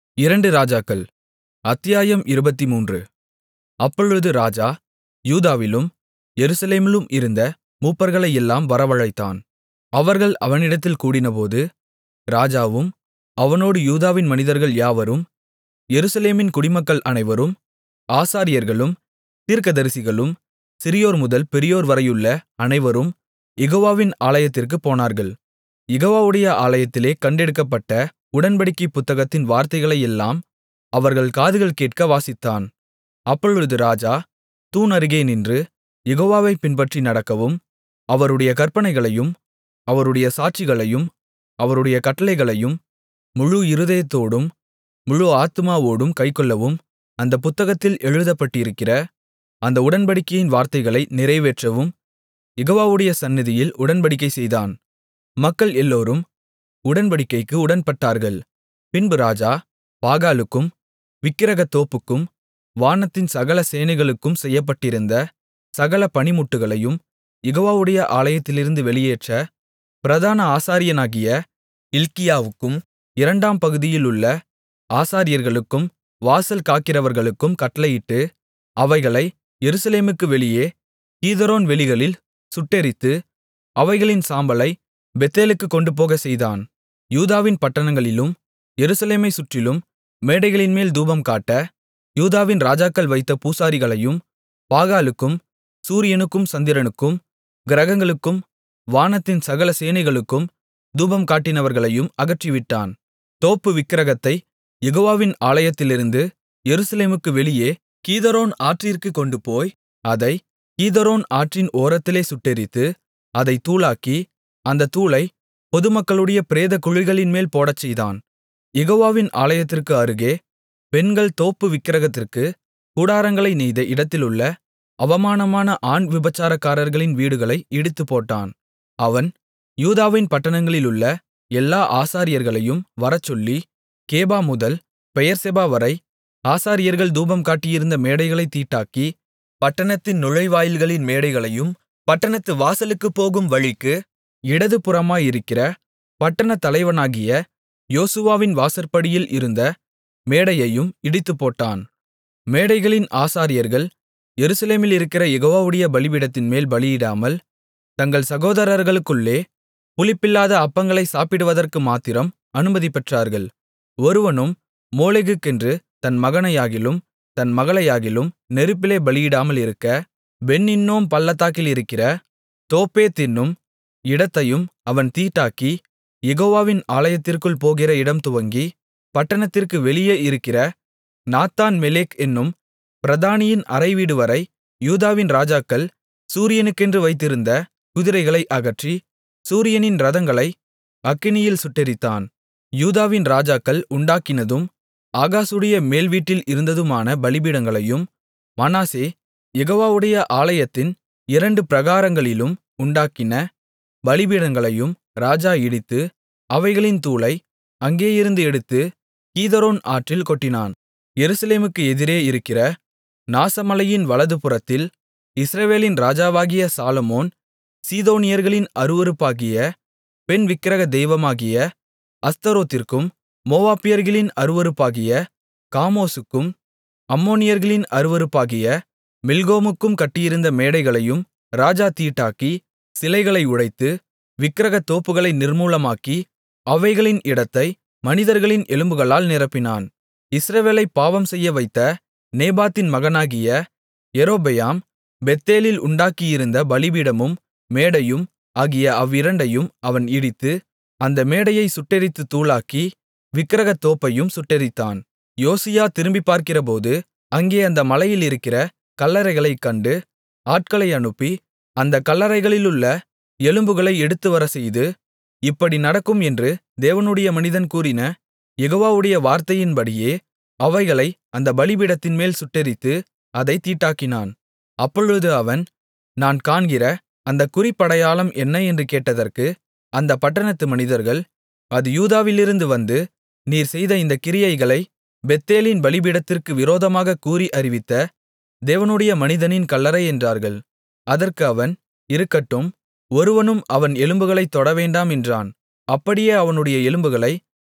அத்தியாயம் இருபத்துமூன்று அப்பொழுது ராஜா யூதாவிலும் எருசலேமிலும் இருந்த மூப்பர்களையெல்லாம் வரவழைத்தான் அவர்கள் அவனிடத்தில் கூடினபோது ராஜாவும் அவனோடு யூதாவின் மனிதர்கள் யாவரும் எருசலேமின் குடிமக்கள் அனைவரும் ஆசாரியர்களும் தீர்க்கதரிசிகளும் சிறியோர்முதல் பெரியோர்வரையுள்ள அனைவரும் யெகோவாவின் ஆலயத்திற்குப் போனார்கள் யெகோவாவுடைய ஆலயத்திலே கண்டெடுக்கப்பட்ட உடன்படிக்கைப் புத்தகத்தின் வார்த்தைகளையெல்லாம் அவர்கள் காதுகள் கேட்க வாசித்தான் அப்பொழுது ராஜா தூண் அருகே நின்று யெகோவாவைப் பின்பற்றி நடக்கவும் அவருடைய கற்பனைகளையும் அவருடைய சாட்சிகளையும் அவருடைய கட்டளைகளையும் முழு இருதயத்தோடும் முழு ஆத்துமாவோடும் கைக்கொள்ளவும் அந்தப் புத்தகத்தில் எழுதப்பட்டிருக்கிற அந்த உடன்படிக்கையின் வார்த்தைகளை நிறைவேற்றவும் யெகோவாவுடைய சந்நிதியில் உடன்படிக்கை செய்தான் மக்கள் எல்லோரும் உடன்படிக்கைக்கு உடன்பட்டார்கள் பின்பு ராஜா பாகாலுக்கும் விக்கிரகத்தோப்புக்கும் வானத்தின் சகல சேனைகளுக்கும் செய்யப்பட்டிருந்த சகல பணிமுட்டுகளையும் யெகோவாவுடைய ஆலயத்திலிருந்து வெளியேற்ற பிரதான ஆசாரியனாகிய இல்க்கியாவுக்கும் இரண்டாம் பகுதியிலுள்ள ஆசாரியர்களுக்கும் வாசல் காக்கிறவர்களுக்கும் கட்டளையிட்டு அவைகளை எருசலேமுக்கு வெளியே கீதரோன் வெளிகளில் சுட்டெரித்து அவைகளின் சாம்பலை பெத்தேலுக்குக் கொண்டுபோகச் செய்தான் யூதாவின் பட்டணங்களிலும் எருசலேமைச் சுற்றிலும் மேடைகளின்மேல் தூபம்காட்ட யூதாவின் ராஜாக்கள் வைத்த பூசாரிகளையும் பாகாலுக்கும் சூரியனுக்கும் சந்திரனுக்கும் கிரகங்களுக்கும் வானத்தின் சகல சேனைகளுக்கும் தூபம் காட்டினவர்களையும் அகற்றிவிட்டான் தோப்பு விக்கிரகத்தைக் யெகோவாவின் ஆலயத்திலிருந்து எருசலேமுக்கு வெளியே கீதரோன் ஆற்றிற்குக் கொண்டுபோய் அதைக் கீதரோன் ஆற்றின் ஓரத்திலே சுட்டெரித்து அதைத் தூளாக்கி அந்தத் தூளைப் பொதுமக்களுடைய பிரேதக்குழிகளின்மேல் போடச்செய்தான் யெகோவாவின் ஆலயத்திற்கு அருகே பெண்கள் தோப்பு விக்கிரகத்திற்குக் கூடாரங்களை நெய்த இடத்திலுள்ள அவமானமான ஆண் விபசாரக்காரர்களின் வீடுகளை இடித்துப்போட்டான் அவன் யூதாவின் பட்டணங்களிலுள்ள எல்லா ஆசாரியர்களையும் வரச்சொல்லி கேபா முதல் பெயெர்செபாவரை ஆசாரியர்கள் தூபம் காட்டியிருந்த மேடைகளைத் தீட்டாக்கி பட்டணத்தின் நுழைவாயில்களின் மேடைகளையும் பட்டணத்து வாசலுக்குப் போகும் வழிக்கு இடதுபுறமாயிருக்கிற பட்டணத் தலைவனாகிய யோசுவாவின் வாசற்படியில் இருந்த மேடையையும் இடித்துப்போட்டான் மேடைகளின் ஆசாரியர்கள் எருசலேமிலிருக்கிற யெகோவாவுடைய பலிபீடத்தின்மேல் பலியிடாமல் தங்கள் சகோதரர்களுக்குள்ளே புளிப்பில்லாத அப்பங்களை சாப்பிடுவதற்கு மாத்திரம் அனுமதி பெற்றார்கள் ஒருவனும் மோளேகுக்கென்று தன் மகனையாகிலும் தன் மகளையாகிலும் நெருப்பிலே பலியிடாமல் இருக்க பென் இன்னோம் பள்ளத்தாக்கிலிருக்கிற தோப்பேத் என்னும் இடத்தையும் அவன் தீட்டாக்கி யெகோவாவின் ஆலயத்திற்குள் போகிற இடம் துவங்கி பட்டணத்திற்கு வெளியே இருக்கிற நாத்தான் மெலெக் என்னும் பிரதானியின் அறைவீடுவரை யூதாவின் ராஜாக்கள் சூரியனுக்கென்று வைத்திருந்த குதிரைகளை அகற்றி சூரியனின் இரதங்களை அக்கினியில் சுட்டெரித்தான் யூதாவின் ராஜாக்கள் உண்டாக்கினதும் ஆகாசுடைய மேல்வீட்டில் இருந்ததுமான பலிபீடங்களையும் மனாசே யெகோவாவுடைய ஆலயத்தின் இரண்டு பிராகாரங்களிலும் உண்டாக்கின பலிபீடங்களையும் ராஜா இடித்து அவைகளின் தூளை அங்கேயிருந்து எடுத்து கீதரோன் ஆற்றில் கொட்டினான் எருசலேமுக்கு எதிரே இருக்கிற நாசமலையின் வலதுபுறத்தில் இஸ்ரவேலின் ராஜாவாகிய சாலொமோன் சீதோனியர்களின் அருவருப்பாகிய பெண் விக்கிரக தெய்வமாகிய அஸ்தரோத்திற்கும் மோவாபியர்களின் அருவருப்பாகிய காமோசுக்கும் அம்மோனியர்களின் அருவருப்பாகிய மில்கோமுக்கும் கட்டியிருந்த மேடைகளையும் ராஜா தீட்டாக்கி சிலைகளை உடைத்து விக்கிரகத் தோப்புகளை நிர்மூலமாக்கி அவைகளின் இடத்தை மனிதர்களின் எலும்புகளால் நிரப்பினான் இஸ்ரவேலைப் பாவம் செய்ய வைத்த நேபாத்தின் மகனாகிய யெரொபெயாம் பெத்தேலில் உண்டாக்கியிருந்த பலிபீடமும் மேடையும் ஆகிய அவ்விரண்டையும் அவன் இடித்து அந்த மேடையை சுட்டெரித்துத் தூளாக்கி விக்கிரகத் தோப்பையும் சுட்டெரித்தான் யோசியா திரும்பிப் பார்க்கிறபோது அங்கே அந்த மலையிலிருக்கிற கல்லறைகளைக் கண்டு ஆட்களை அனுப்பி அந்தக் கல்லறைகளிலுள்ள எலும்புகளை எடுத்துவரச்செய்து இப்படி நடக்கும் என்று தேவனுடைய மனிதன் கூறின யெகோவாவுடைய வார்த்தையின்படியே அவைகளை அந்த பலிபீடத்தின்மேல் சுட்டெரித்து அதைத் தீட்டாக்கினான் அப்பொழுது அவன் நான் காண்கிற அந்தக் குறிப்படையாளம் என்ன என்று கேட்டதற்கு அந்தப் பட்டணத்து மனிதர்கள் அது யூதாவிலிருந்து வந்து நீர் செய்த இந்தக் கிரியைகளை பெத்தேலின் பலிபீடத்திற்கு விரோதமாகக் கூறி அறிவித்த தேவனுடைய மனிதனின் கல்லறை என்றார்கள் அதற்கு அவன் இருக்கட்டும் ஒருவனும் அவன் எலும்புகளைத் தொடவேண்டாம் என்றான் அப்படியே அவனுடைய எலும்புகளை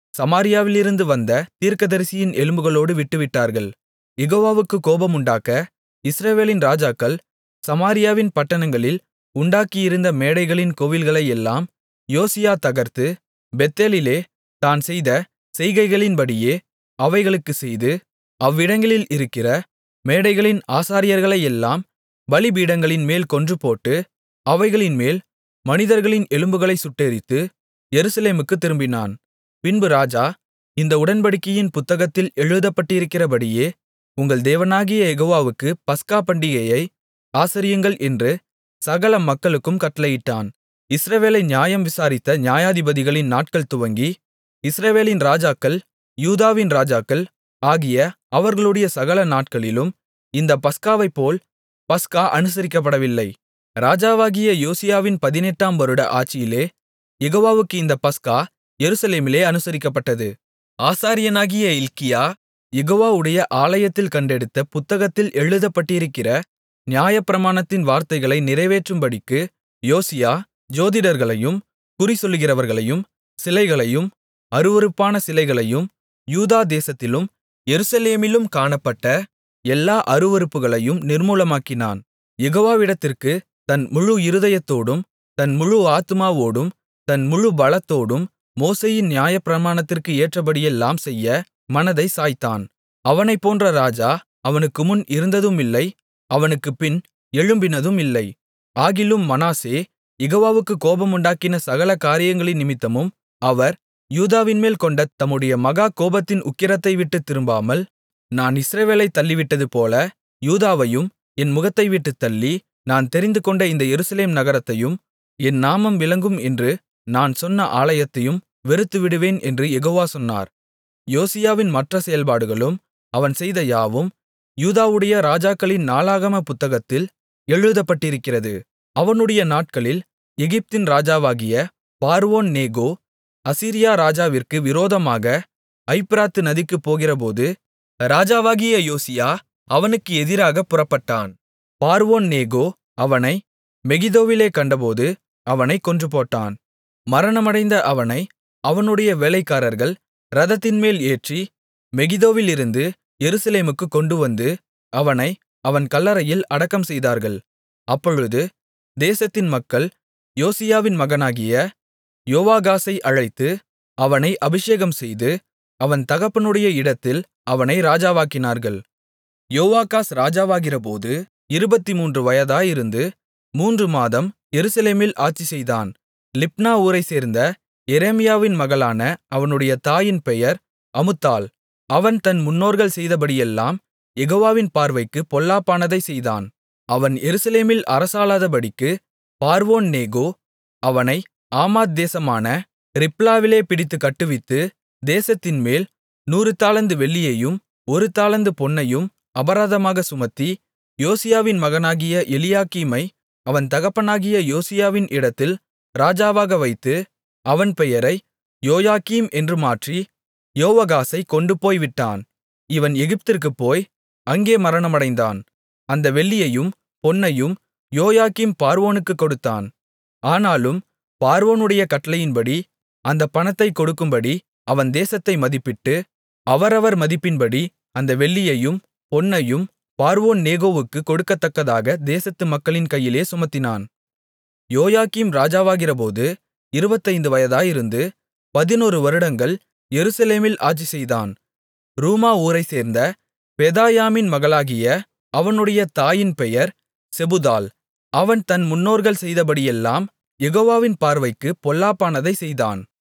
சமாரியாவிலிருந்து வந்த தீர்க்கதரிசியின் எலும்புகளோடு விட்டுவிட்டார்கள் யெகோவாவுக்குக் கோபமுண்டாக்க இஸ்ரவேலின் ராஜாக்கள் சமாரியாவின் பட்டணங்களில் உண்டாக்கியிருந்த மேடைகளின் கோவில்களையெல்லாம் யோசியா தகர்த்து பெத்தேலிலே தான் செய்த செய்கைகளின்படியே அவைகளுக்குச் செய்து அவ்விடங்களில் இருக்கிற மேடைகளின் ஆசாரியர்களையெல்லாம் பலிபீடங்களின்மேல் கொன்றுபோட்டு அவைகளின்மேல் மனிதர்களின் எலும்புகளைச் சுட்டெரித்து எருசலேமுக்குத் திரும்பினான் பின்பு ராஜா இந்த உடன்படிக்கையின் புத்தகத்தில் எழுதப்பட்டிருக்கிறபடியே உங்கள் தேவனாகிய யெகோவாவுக்குப் பஸ்கா பண்டிகையை ஆசரியுங்கள் என்று சகல மக்களுக்கும் கட்டளையிட்டான் இஸ்ரவேலை நியாயம் விசாரித்த நியாயாதிபதிகளின் நாட்கள் துவங்கி இஸ்ரவேலின் ராஜாக்கள் யூதாவின் ராஜாக்கள் ஆகிய அவர்களுடைய சகல நாட்களிலும் இந்தப் பஸ்காவைப்போல் பஸ்கா அனுசரிக்கப்படவில்லை ராஜாவாகிய யோசியாவின் பதினெட்டாம் வருட ஆட்சியிலே யெகோவாவுக்கு இந்தப் பஸ்கா எருசலேமிலே அனுசரிக்கப்பட்டது ஆசாரியனாகிய இல்க்கியா யெகோவாவுடைய ஆலயத்தில் கண்டெடுத்த புத்தகத்தில் எழுதப்பட்டிருக்கிற நியாயப்பிரமாணத்தின் வார்த்தைகளை நிறைவேற்றும்படிக்கு யோசியா ஜோதிடர்களையும் குறிசொல்லுகிறவர்களையும் சிலைகளையும் அருவருப்பான சிலைகளையும் யூதா தேசத்திலும் எருசலேமிலும் காணப்பட்ட எல்லா அருவருப்புகளையும் நிர்மூலமாக்கினான் யெகோவாவிடத்திற்கு தன் முழு இருதயத்தோடும் தன் முழு ஆத்துமாவோடும் தன் முழு பலத்தோடும் மோசேயின் நியாயப்பிரமாணத்திற்கு ஏற்றபடியெல்லாம் செய்ய மனதைச் சாய்த்தான் அவனைப்போன்ற ராஜா அவனுக்கு முன் இருந்ததுமில்லை அவனுக்குப் பின் எழும்பினதும் இல்லை ஆகிலும் மனாசே யெகோவாவுக்குக் கோபமுண்டாக்கின சகல காரியங்களின் நிமித்தமும் அவர் யூதாவின்மேல் கொண்ட தம்முடைய மகா கோபத்தின் உக்கிரத்தை விட்டுத் திரும்பாமல் நான் இஸ்ரவேலைத் தள்ளிவிட்டதுபோல யூதாவையும் என் முகத்தைவிட்டுத் தள்ளி நான் தெரிந்துகொண்ட இந்த எருசலேம் நகரத்தையும் என் நாமம் விளங்கும் என்று நான் சொன்ன ஆலயத்தையும் வெறுத்துவிடுவேன் என்று யெகோவா சொன்னார் யோசியாவின் மற்ற செயல்பாடுகளும் அவன் செய்த யாவும் யூதாவுடைய ராஜாக்களின் நாளாகம புத்தகத்தில் எழுதப்பட்டிருக்கிறது அவனுடைய நாட்களில் எகிப்தின் ராஜாவாகிய பார்வோன் நேகோ அசீரியா ராஜாவிற்கு விரோதமாக ஐப்பிராத்து நதிக்குப் போகிறபோது ராஜாவாகிய யோசியா அவனுக்கு எதிராகப் புறப்பட்டான் பார்வோன் நேகோ அவனை மெகிதோவிலே கண்டபோது அவனைக் கொன்றுபோட்டான் மரணமடைந்த அவனை அவனுடைய வேலைக்காரர்கள் இரதத்தின்மேல் ஏற்றி மெகிதோவிலிருந்து எருசலேமுக்குக் கொண்டுவந்து அவனை அவன் கல்லறையில் அடக்கம் செய்தார்கள் அப்பொழுது தேசத்தின் மக்கள் யோசியாவின் மகனாகிய யோவாகாசை அழைத்து அவனை அபிஷேகம்செய்து அவன் தகப்பனுடைய இடத்தில் அவனை ராஜாவாக்கினார்கள் யோவாகாஸ் ராஜாவாகிறபோது இருபத்துமூன்று வயதாயிருந்து மூன்று மாதம் எருசலேமில் ஆட்சிசெய்தான் லிப்னா ஊரைச்சேர்ந்த எரேமியாவின் மகளான அவனுடைய தாயின் பெயர் அமுத்தாள் அவன் தன் முன்னோர்கள் செய்தபடியெல்லாம் யெகோவாவின் பார்வைக்குப் பொல்லாப்பானதைச் செய்தான் அவன் எருசலேமில் அரசாளாதபடிக்கு பார்வோன் நேகோ அவனை ஆமாத் தேசமான ரிப்லாவிலே பிடித்துக் கட்டுவித்து தேசத்தின்மேல் நூறு தாலந்து வெள்ளியையும் ஒரு தாலந்து பொன்னையும் அபராதமாகச் சுமத்தி யோசியாவின் மகனாகிய எலியாக்கீமை அவன் தகப்பனாகிய யோசியாவின் இடத்தில் ராஜாவாக வைத்து அவன் பெயரை யோயாக்கீம் என்று மாற்றி யோவகாசைக் கொண்டுபோய் விட்டான் இவன் எகிப்திற்குப் போய் அங்கே மரணமடைந்தான் அந்த வெள்ளியையும் பொன்னையும் யோயாக்கீம் பார்வோனுக்குக் கொடுத்தான் ஆனாலும் பார்வோனுடைய கட்டளையின்படி அந்தப் பணத்தைக் கொடுக்கும்படி அவன் தேசத்தை மதிப்பிட்டு அவரவர் மதிப்பின்படி அந்த வெள்ளியையும் பொன்னையும் பார்வோன் நேகோவுக்குக் கொடுக்கத்தக்கதாக தேசத்து மக்களின் கையிலே சுமத்தினான் யோயாக்கீம் ராஜாவாகிறபோது இருபத்தைந்து வயதாயிருந்து பதினொரு வருடங்கள் எருசலேமில் ஆட்சிசெய்தான் ரூமா ஊரைச்சேர்ந்த பெதாயாமின் மகளாகிய அவனுடைய தாயின் பெயர் செபுதாள் அவன் தன் முன்னோர்கள் செய்தபடியெல்லாம் யெகோவாவின் பார்வைக்குப் பொல்லாப்பானதைச் செய்தான்